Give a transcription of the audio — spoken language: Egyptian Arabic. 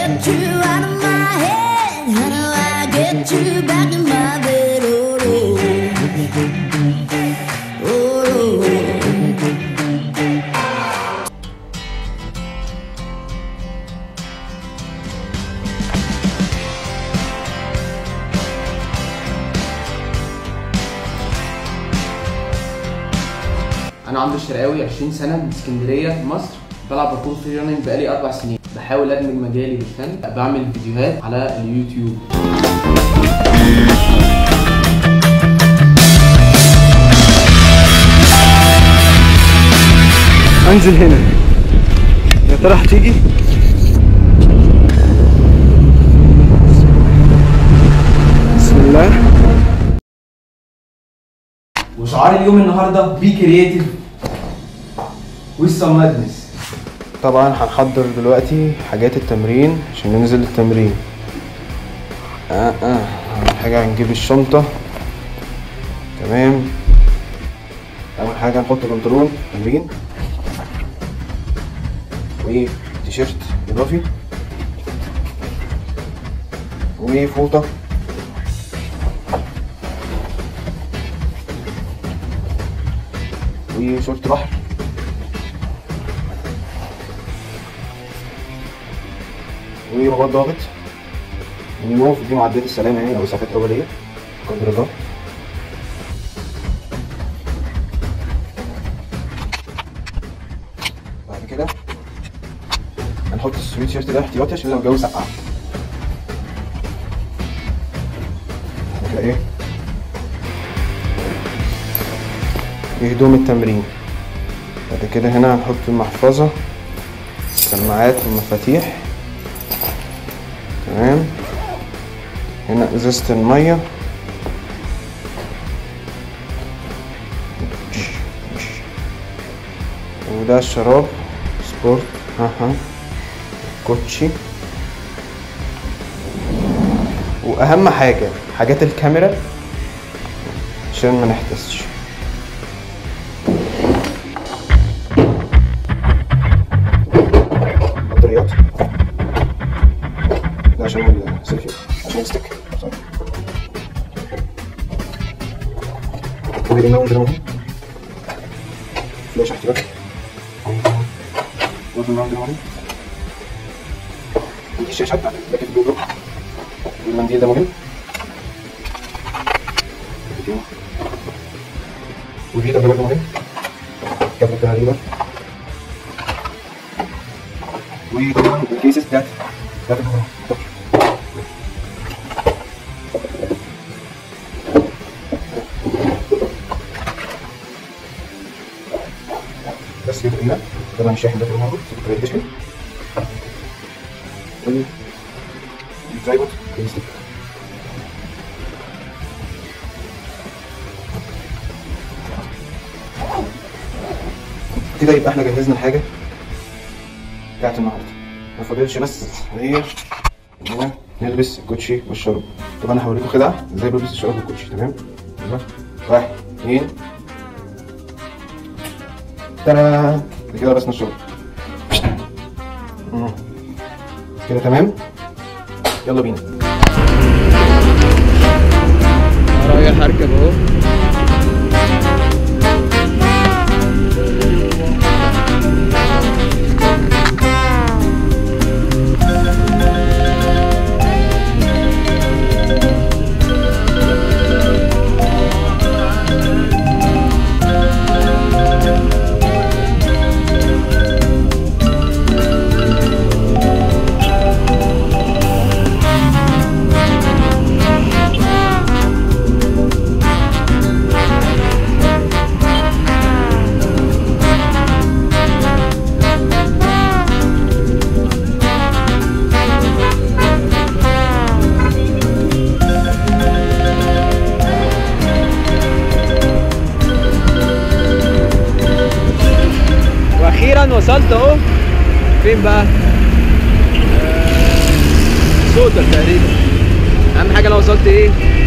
get you out of my head? How do I get you back in my bed? Oh, oh, oh, oh. انا عمرو الشرقاوي 20 سنه من اسكندريه مصر بلعب باركور فري راننج بقالي اربع سنين بحاول ادمج مجالي بالفن بعمل فيديوهات على اليوتيوب انزل هنا يا ترى هتيجي بسم الله وشعار اليوم النهارده بي كرييتيف with some madness طبعا هنحضر دلوقتي حاجات التمرين عشان ننزل التمرين اه اه اول حاجة هنجيب الشنطة تمام اول حاجة هنحط بنطلون تمرين وتيشيرت اضافي وفوطة وشورت بحر ورباط ضاغط ونوف دي معدات السلام يعني او اسعافات اوليه قدر الله بعد كده هنحط السويت شيرت ده احتياطي عشان لو الجو سقع بعد كده ايه دي هدوم التمرين بعد كده هنا هنحط المحفظة السماعات والمفاتيح تمام هنا ازازة المية وده الشراب سبورت اها كوتشي واهم حاجة حاجات الكاميرا عشان ما نحتسش بطاريات ده عشان السيلفي عشان الستيك سوري. ودي الماونت ده موجود فلاش احتياطي برضه الماونت ده موجود ودي الشاشة بتاعت باكيت جو برو والمنديل ده مهم ودي ده برضه مهم كابل التهريبة وطبعا الكيسز بتاعت بتاعت الدكتور بس كده تقريبا طبعا الشاحن ده كله موجود سكرتير الدشن والزايبوت كيستيك كده يبقى احنا جهزنا الحاجه بتاعت النهارده ما فاضلش بس هي اننا نلبس الكوتشي والشراب طب انا هوريكم خدعه ازاي بلبس الشراب والكوتشي تمام يلا واحد اثنين ترى كده لبسنا الشراب مم. كده تمام يلا بينا رايح اركب اهو واخيرا وصلت اهو فين بقى آه، سودا تقريبا اهم حاجه انا وصلت ايه